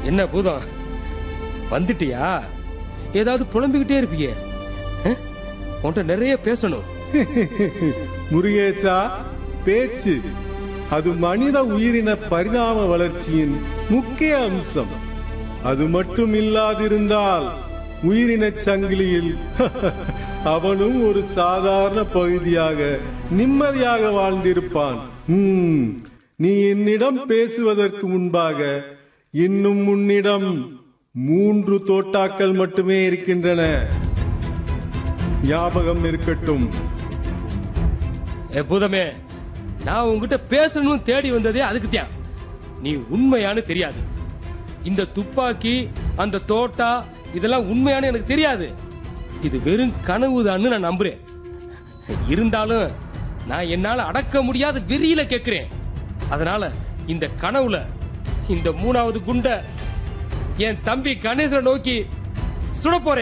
என்ன பூதம் வந்துட்டியா ஏதாவது புலம்பிக்கிட்டே இருப்பியே அஹ்? உன்கிட்ட நிறைய பேசணும் முருகேசா பேச்சு அது மனித உயிரின பரிணாம வளர்ச்சியின் முக்கிய அம்சம் அது மட்டும் இல்லாதிருந்தால் உயிரின சங்கிலியில் அவனும் ஒரு சாதாரண பகுதியாக நிம்மதியாக வாழ்ந்திருப்பான் ம், நீ என்னிடம் பேசுவதற்கு முன்பாக இன்னும் உன்னிடம் மூன்று தோட்டாக்கள் மட்டுமே இருக்கின்றன ஞாபகம் இருக்கட்டும் ஏ பூதமே நான் உன்கிட்ட பேசணும்னு தேடி வந்ததே அதுக்கு தான் நீ உண்மையானு தெரியாது இந்த துப்பாக்கி அந்த தோட்டா இதெல்லாம் உண்மையானு எனக்கு தெரியாது இது வெறும் கனவுதான்னு நான் நம்புறேன் இருந்தாலும் நான் என்னால அடக்க முடியாத வெறியில கேக்குறேன் அதனால இந்த கனவுல இந்த மூணாவது குண்ட என் தம்பி கணேசனை நோக்கி சுட போறேன்